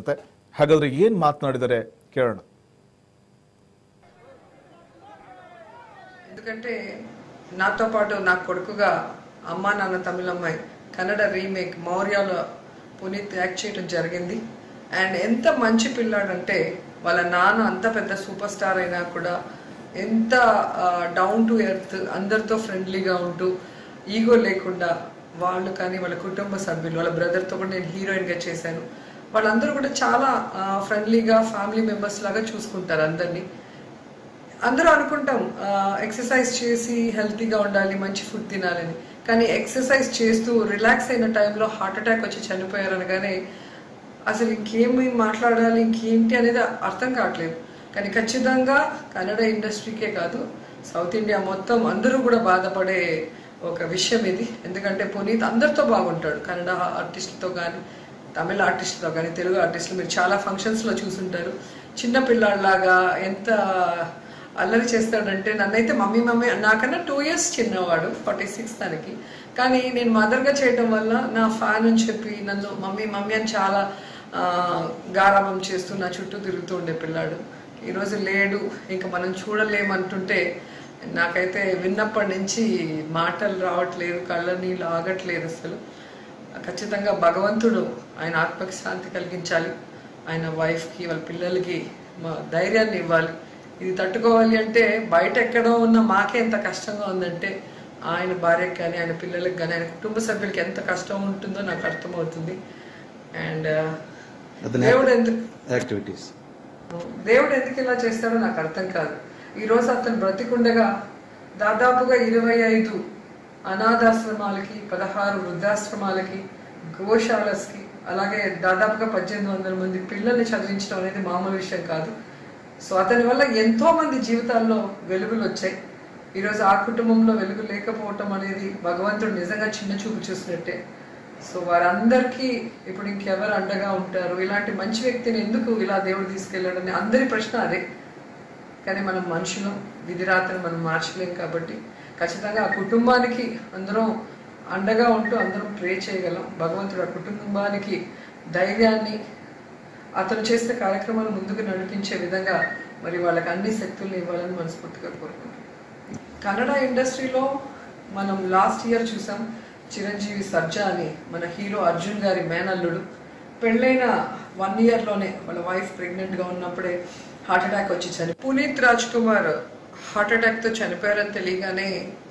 ಇರುತ್ತೆ ಹಾಗಾದ್ರೆ ಏನ್ ಮಾತನಾಡಿದರೆ ಕೇಳೋಣ ఎందుకంటే నాతో పాటు నా కొడుకుగా అమ్మా నాన్న తమిళ అమ్మాయి కన్నడ రీమేక్ మౌర్యాలో పునీత్ యాక్ట్ చేయడం జరిగింది అండ్ ఎంత మంచి పిల్లాడంటే వాళ్ళ నాన్న అంత పెద్ద సూపర్ స్టార్ అయినా కూడా ఎంత డౌన్ టు ఎర్త్ అందరితో ఫ్రెండ్లీగా ఉంటూ ఈగో లేకుండా వాళ్ళు కానీ వాళ్ళ కుటుంబ సభ్యులు వాళ్ళ బ్రదర్తో కూడా నేను హీరోయిన్గా చేశాను వాళ్ళందరూ కూడా చాలా ఫ్రెండ్లీగా ఫ్యామిలీ మెంబర్స్ లాగా చూసుకుంటారు అందరినీ అందరూ అనుకుంటాం ఎక్సర్సైజ్ చేసి హెల్తీగా ఉండాలి మంచి ఫుడ్ తినాలని కానీ ఎక్సర్సైజ్ చేస్తూ రిలాక్స్ అయిన టైంలో హార్ట్ అటాక్ వచ్చి చనిపోయారు అనగానే అసలు ఇంకేమి మాట్లాడాలి ఇంకేంటి అనేది అర్థం కావట్లేదు కానీ ఖచ్చితంగా కన్నడ ఇండస్ట్రీకే కాదు సౌత్ ఇండియా మొత్తం అందరూ కూడా బాధపడే ఒక విషయం ఇది ఎందుకంటే పునీత్ అందరితో బాగుంటాడు కన్నడ ఆర్టిస్టులతో కానీ తమిళ ఆర్టిస్టులతో కానీ తెలుగు ఆర్టిస్టులు మీరు చాలా ఫంక్షన్స్లో చూసుంటారు చిన్న పిల్లాడిలాగా ఎంత అల్లరి చేస్తాడంటే నన్నైతే మమ్మీ మమ్మీ నాకన్నా టూ ఇయర్స్ చిన్నవాడు ఫార్టీ సిక్స్ తనకి కానీ నేను మదర్గా చేయడం వల్ల నా ఫ్యాన్ అని చెప్పి నన్ను మమ్మీ మమ్మీ అని చాలా ఆ, గారాబం చేస్తూ నా చుట్టూ తిరుగుతూ ఉండే పిల్లాడు ఈరోజు లేడు ఇంకా మనం చూడలేమంటుంటే నాకైతే విన్నప్పటి నుంచి మాటలు రావట్లేదు కళ్ళ నీళ్ళు ఆగట్లేదు అసలు ఖచ్చితంగా భగవంతుడు ఆయన ఆత్మకి శాంతి కలిగించాలి ఆయన వైఫ్కి వాళ్ళ పిల్లలకి మా ధైర్యాన్ని ఇవ్వాలి ఇది తట్టుకోవాలి అంటే బయట ఎక్కడో ఉన్న మాకే ఎంత కష్టంగా ఉందంటే ఆయన భార్యకి కానీ ఆయన పిల్లలకి కానీ ఆయన కుటుంబ సభ్యులకి ఎంత కష్టం ఉంటుందో నాకు అర్థమవుతుంది అండ్ అతని దేవుడు ఎందుకు యాక్టివిటీస్ దేవుడు ఎందుకు ఇలా చేస్తాడో నాకు అర్థం కాదు ఈ రోజు అతను బ్రతికుండగా దాదాపుగా ఇరవై ఐదు అనాథాశ్రమాలకి పదహారు వృద్ధాశ్రమాలకి గోశాలస్కి అలాగే దాదాపుగా పద్దెనిమిది వందల మంది పిల్లల్ని చదివించడం అనేది మామూలు విషయం కాదు సో అతని వల్ల ఎంతో మంది జీవితాల్లో వెలుగులు వచ్చాయి ఈరోజు ఆ కుటుంబంలో వెలుగు లేకపోవటం అనేది భగవంతుడు నిజంగా చిన్న చూపు చూసినట్టే సో వారందరికీ ఇప్పుడు ఇంకెవరు అండగా ఉంటారు ఇలాంటి మంచి వ్యక్తిని ఎందుకు ఇలా దేవుడు తీసుకెళ్ళాడని అందరి ప్రశ్న అదే కానీ మనం మనుషులం విధిరాతను మనం మార్చలేం కాబట్టి ఖచ్చితంగా ఆ కుటుంబానికి అందరం అండగా ఉంటూ అందరం ప్రే చేయగలం భగవంతుడు ఆ కుటుంబానికి ధైర్యాన్ని అతను చేసిన కార్యక్రమాలు ముందుకు నడిపించే విధంగా మరి వాళ్ళకి అన్ని శక్తుల్ని ఇవ్వాలని మనస్ఫూర్తిగా కోరుకుంటున్నాం కన్నడ ఇండస్ట్రీలో మనం లాస్ట్ ఇయర్ చూసాం చిరంజీవి సర్జా అని మన హీరో అర్జున్ గారి మేనల్లుడు పెళ్ళైన వన్ ఇయర్లోనే వాళ్ళ వైఫ్ ప్రెగ్నెంట్గా ఉన్నప్పుడే హార్ట్ అటాక్ వచ్చి చని పునీత్ రాజ్ కుమార్ హార్ట్ అటాక్తో చనిపోయారని తెలియగానే